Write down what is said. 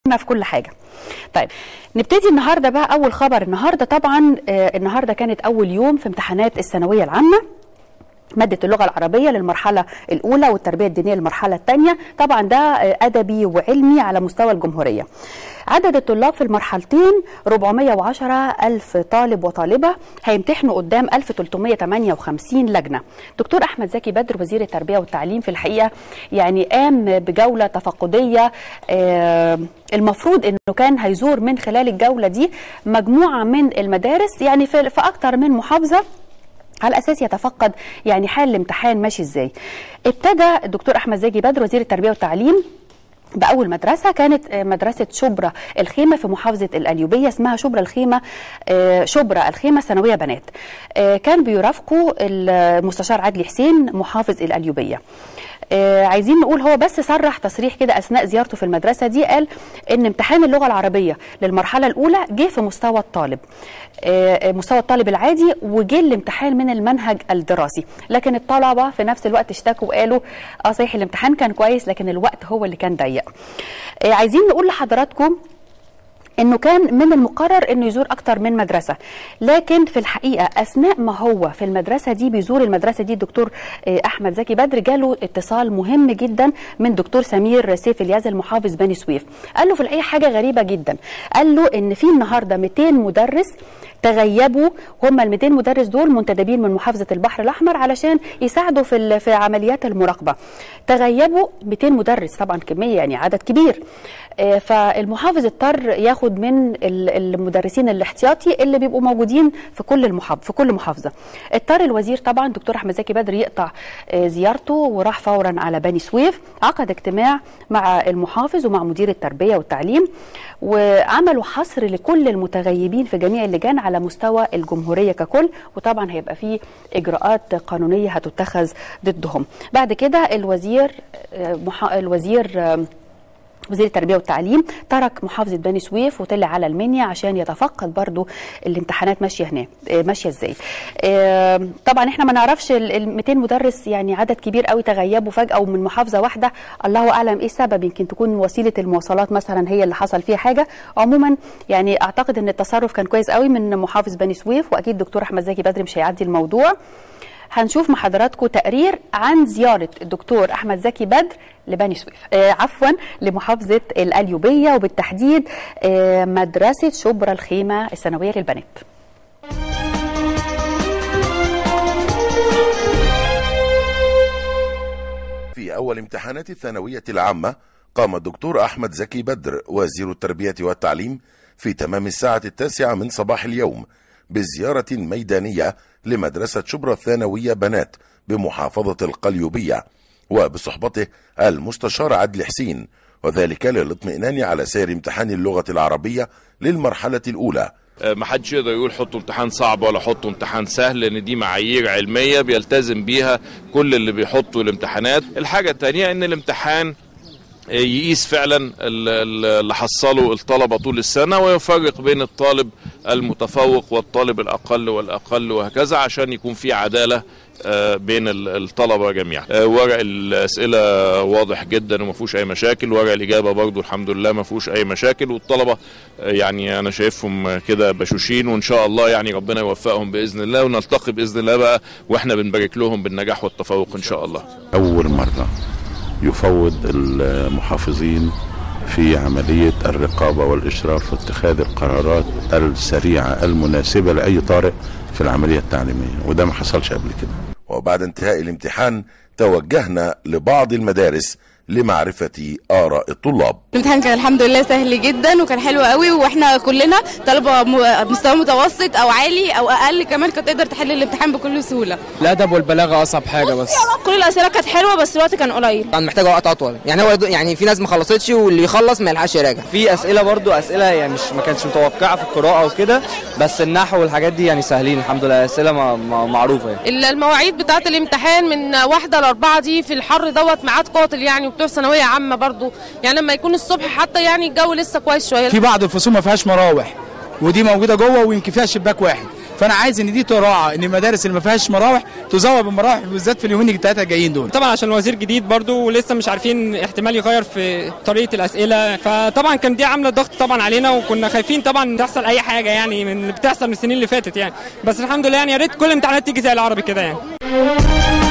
في كل حاجه طيب نبتدي النهارده بقى اول خبر النهارده طبعا آه النهارده كانت اول يوم في امتحانات الثانويه العامه مادة اللغة العربية للمرحلة الأولى والتربية الدينية للمرحلة الثانية طبعا ده آه، أدبي وعلمي على مستوى الجمهورية عدد الطلاب في المرحلتين 410 ألف طالب وطالبة هيمتحنوا قدام 1358 لجنة دكتور أحمد زكي بدر وزير التربية والتعليم في الحقيقة يعني قام بجولة تفقدية آه، المفروض أنه كان هيزور من خلال الجولة دي مجموعة من المدارس يعني في في أكتر من محافظة على اساس يتفقد يعني حال الامتحان ماشي ازاي ابتدى الدكتور احمد زكي بدر وزير التربيه والتعليم بأول مدرسة كانت آه، مدرسة شبرا الخيمة في محافظة القليوبية اسمها شبرا الخيمة آه، شبرا الخيمة ثانوية بنات آه، كان بيرافقه المستشار عدلي حسين محافظ القليوبية آه، عايزين نقول هو بس صرح تصريح كده اثناء زيارته في المدرسه دي قال ان امتحان اللغه العربيه للمرحله الاولى جه في مستوى الطالب آه، مستوى الطالب العادي وجه الامتحان من المنهج الدراسي لكن الطلبه في نفس الوقت اشتكوا وقالوا اه صحيح الامتحان كان كويس لكن الوقت هو اللي كان ضيق آه، عايزين نقول لحضراتكم انه كان من المقرر انه يزور اكتر من مدرسه لكن في الحقيقه اثناء ما هو في المدرسه دي بيزور المدرسه دي الدكتور آه، احمد زكي بدر جاله اتصال مهم جدا من دكتور سمير سيف الياز المحافظ بني سويف قال له في الحقيقه حاجه غريبه جدا قال له ان في النهارده 200 مدرس تغيبوا هم ال 200 مدرس دول منتدبين من محافظه البحر الاحمر علشان يساعدوا في ال- في عمليات المراقبه تغيبوا 200 مدرس طبعا كميه يعني عدد كبير آه، فالمحافظ اضطر ياخد من ال- المدرسين الاحتياطي اللي بيبقوا موجودين في كل المحافظ في كل محافظه اضطر الوزير طبعا دكتور احمد زكي بدر يقطع آه، زيارته وراح فورا على بني سويف عقد اجتماع مع المحافظ ومع مدير التربيه والتعليم وعملوا حصر لكل المتغيبين في جميع اللجان على مستوى الجمهوريه ككل وطبعا هيبقى في اجراءات قانونيه هتتخذ ضدهم بعد كده الوزير آه، محا- الوزير آه، وزير التربيه والتعليم ترك محافظه بني سويف وطلع على المنيا عشان يتفقد برضو الامتحانات ماشيه هناك آه، ماشيه ازاي آه، طبعا احنا ما نعرفش ال ال 200 مدرس يعني عدد كبير قوي تغيبوا فجاه ومن محافظه واحده الله اعلم ايه السبب يمكن تكون وسيله المواصلات مثلا هي اللي حصل فيها حاجه عموما يعني اعتقد ان التصرف كان كويس قوي من محافظ بني سويف واكيد دكتور احمد زكي بدري مش هيعدي الموضوع هنشوف مع حضراتكم تقرير عن زيارة الدكتور أحمد زكي بدر لبني سويف آه عفوا لمحافظة القليوبية وبالتحديد آه مدرسة شبرا الخيمة الثانوية للبنات في أول امتحانات الثانوية العامة قام الدكتور أحمد زكي بدر وزير التربية والتعليم في تمام الساعة التاسعة من صباح اليوم بزيارة ميدانية لمدرسة شبرا الثانوية بنات بمحافظة القليوبية وبصحبته المستشار عدلي حسين وذلك للاطمئنان على سير امتحان اللغة العربية للمرحلة الأولى ما حدش يقدر يقول حطوا امتحان صعب ولا حطوا امتحان سهل لان دي معايير علميه بيلتزم بيها كل اللي بيحطوا الامتحانات الحاجه الثانيه ان الامتحان يقيس فعلا ال- ال- اللي حصله الطلبه طول السنه ويفرق بين الطالب المتفوق والطالب الاقل والاقل وهكذا عشان يكون في عداله آه، بين ال- الطلبه جميعا آه، ورق الاسئله واضح جدا وما فيهوش اي مشاكل ورق الاجابه برضو الحمد لله ما فيهوش اي مشاكل والطلبه آه، يعني انا شايفهم كده بشوشين وان شاء الله يعني ربنا يوفقهم باذن الله ونلتقي باذن الله بقى واحنا بنبارك لهم بالنجاح والتفوق ان شاء الله أول مرة يفوض المحافظين في عملية الرقابة والإشراف واتخاذ القرارات السريعة المناسبة لأي طارئ في العملية التعليمية وده ما حصلش قبل كده وبعد انتهاء الامتحان توجهنا لبعض المدارس لمعرفة آراء الطلاب الامتحان كان الحمد لله سهل جدا وكان حلو قوي واحنا كلنا طلبه م- مستوى متوسط او عالي او اقل كمان كانت تقدر تحل الامتحان بكل سهوله الادب والبلاغه اصعب حاجه بس كل الاسئله كانت حلوه بس الوقت كان قليل طبعا محتاجه وقت اطول يعني هو يدو- يعني في ناس ما خلصتش واللي يخلص ما يلحقش يراجع في اسئله برضو اسئله يعني مش ما كانتش متوقعه في القراءه وكده بس النحو والحاجات دي يعني سهلين الحمد لله اسئله ما- ما- معروفه يعني المواعيد بتاعه الامتحان من واحدة لأربعة دي في الحر دوت ميعاد قاتل يعني وبتوع ثانوية عامة برضو يعني لما يكون الصبح حتى يعني الجو لسه كويس شوية في بعض الفصول ما فيهاش مراوح ودي موجوده جوه ويمكن فيها شباك واحد فانا عايز ان دي تراعى ان المدارس اللي ما فيهاش مراوح تزود بالمراوح بالذات في اليومين الثلاثه الجايين دول طبعا عشان الوزير جديد برضو ولسه مش عارفين احتمال يغير في طريقه الاسئله فطبعا كان دي عامله ضغط طبعا علينا وكنا خايفين طبعا تحصل اي حاجه يعني من اللي بتحصل من السنين اللي فاتت يعني بس الحمد لله يعني يا ريت كل الامتحانات تيجي زي العربي كده يعني